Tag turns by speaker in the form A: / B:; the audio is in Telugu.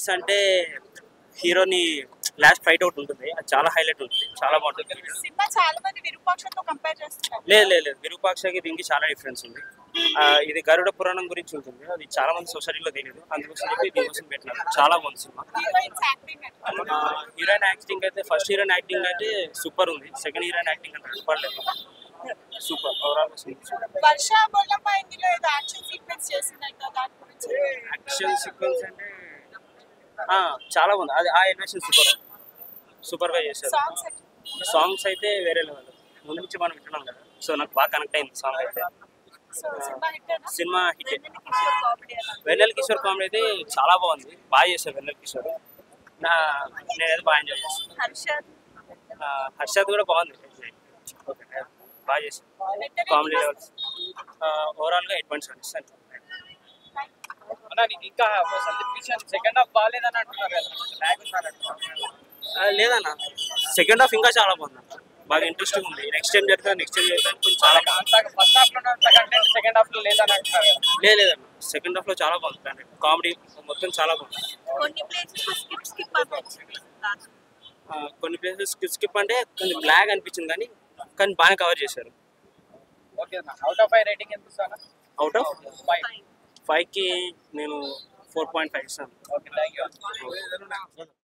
A: హైలైట్స్ అంటే హీరోని లాస్ట్ ఫైట్ అవుట్ ఉంటుంది అది చాలా హైలైట్ ఉంటుంది చాలా బాగుంటుంది
B: సినిమా చాలా మంది విరూపాక్షతో కంపేర్ చేస్తున్నారు
A: లేదు లేదు లేదు విరూపాక్షకి దీనికి చాలా డిఫరెన్స్ ఉంది ఆ, ఇది గరుడ పురాణం గురించి ఉంటుంది అది చాలా మంది సొసైటీలో తెలియదు అందుకోసం చెప్పి దీనికోసం పెట్టినారు చాలా బాగుంది సినిమా
B: హీరోయిన్స్ యాక్టింగ్
A: ఆ, హీరోయిన్ యాక్టింగ్ అయితే ఫస్ట్ హీరోయిన్ యాక్టింగ్ అయితే సూపర్ ఉంది సెకండ్ హీరోయిన్ యాక్టింగ్ అంటే పర్లేదు super overall super
B: Varsha Bollamma ఇందులో ఏదో యాక్షన్ సీక్వెన్స్ చేసిందంట దాని గురించి
A: యాక్షన్ సీక్వెన్స్ అంటే ఆ, చాలా బాగుంది అది ఆ ఎలివేషన్ సూపర్ సూపర్ గా చేశారు
B: సాంగ్స్
A: సాంగ్స్ అయితే వేరే లెవెల్ ముందు నుంచి మనం వింటున్నాం కదా సో నాకు బాగా కనెక్ట్ అయింది సాంగ్ అయితే
B: so cinema hit
A: cinema hit
B: comedy అలా
A: వెన్నెల కిషోర్ కామెడీ అయితే చాలా బాగుంది బాగా చేశారు వెన్నెల కిషోర్ నా నేనైతే బాగా ఎంజాయ్ చేస్తాను
B: హర్షద్
A: హర్షద్ కూడా బాగుంది ఓకే బాగా చేశారు కామెడీ లెవెల్స్ ఓవరాల్ గా ఎయిట్ పాయింట్ సెవెన్ ఇస్తాను
C: అన్నా నీకు ఇంకా సందీప్ కిషన్ సెకండ్ హాఫ్ బాగాలేదని అంటున్నారు కదా ల్యాగ్ ఉందని అంటున్నారు
A: ఆ, లేదన్న సెకండ్ హాఫ్ ఇంకా చాలా బాగుంది అన్న. బాగా ఇంట్రెస్టింగ్ ఉంది నెక్స్ట్ టైం జరుగుతుంది నెక్స్ట్ టైం జరుగుతుంది కొంచెం చాలా బాగుంది
C: అంత ఫస్ట్ హాఫ్ లో అంత కంటెంట్ సెకండ్ హాఫ్ లో లేదని అంటున్నారు కదా
A: లేదు లేదన్న సెకండ్ హాఫ్ లో చాలా బాగుంది కామెడీ మొత్తం చాలా బాగుంది
B: కొన్ని ప్లేసెస్ స్కిప్ స్కిప్ అనిపించింది
A: ఆ, కొన్ని ప్లేసెస్ స్కిప్ అంటే కొంచెం బ్లాక్ అనిపించింది కానీ కానీ బాగా కవర్ చేశారు
C: ఓకే అన్న అవుట్ ఆఫ్ ఫైవ్ రేటింగ్ ఎంత ఇస్తాను
A: అవుట్ ఆఫ్
C: ఫైవ్
A: ఫైవ్కి నేను ఫోర్ పాయింట్ ఫైవ్ ఇస్తాను
C: ఓకే థ్యాంక్ యూ